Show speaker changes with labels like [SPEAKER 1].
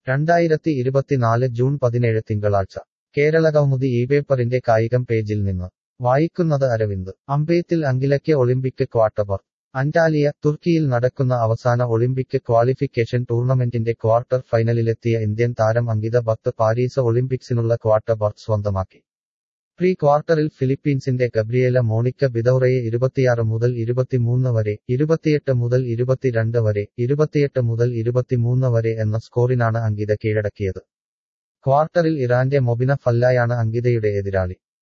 [SPEAKER 1] രണ്ടായിരത്തി ഇരുപത്തിനാല് ജൂൺ പതിനേഴ് തിങ്കളാഴ്ച കേരളകൗമുദി ഈ പേപ്പറിന്റെ കായികം പേജിൽ നിന്ന് വായിക്കുന്നത് അരവിന്ദ് അമ്പെയ്ത്തിൽ അങ്കിലയ്ക്ക് ഒളിമ്പിക് ക്വാർട്ടർ അന്റാലിയ തുർക്കിയിൽ നടക്കുന്ന അവസാന ഒളിമ്പിക് ക്വാളിഫിക്കേഷൻ ടൂർണമെന്റിന്റെ ക്വാർട്ടർ ഫൈനലിലെത്തിയ ഇന്ത്യൻ താരം അങ്കിത ഭത്ത് പാരീസ് ഒളിമ്പിക്സിനുള്ള ക്വാർട്ടർ ബർത്ത് സ്വന്തമാക്കി പ്രീ ക്വാർട്ടറിൽ ഫിലിപ്പീൻസിന്റെ ഗബ്രിയേല മോണിക്ക ബിദൌറയെ ഇരുപത്തിയാറ് മുതൽ ഇരുപത്തിമൂന്ന് വരെ ഇരുപത്തിയെട്ട് മുതൽ ഇരുപത്തിരണ്ട് വരെ ഇരുപത്തിയെട്ട് മുതൽ ഇരുപത്തിമൂന്ന് വരെ എന്ന സ്കോറിനാണ് അങ്കിത കീഴടക്കിയത് ക്വാർട്ടറിൽ ഇറാന്റെ മൊബിന ഫല്ലായാണ് അങ്കിതയുടെ എതിരാളി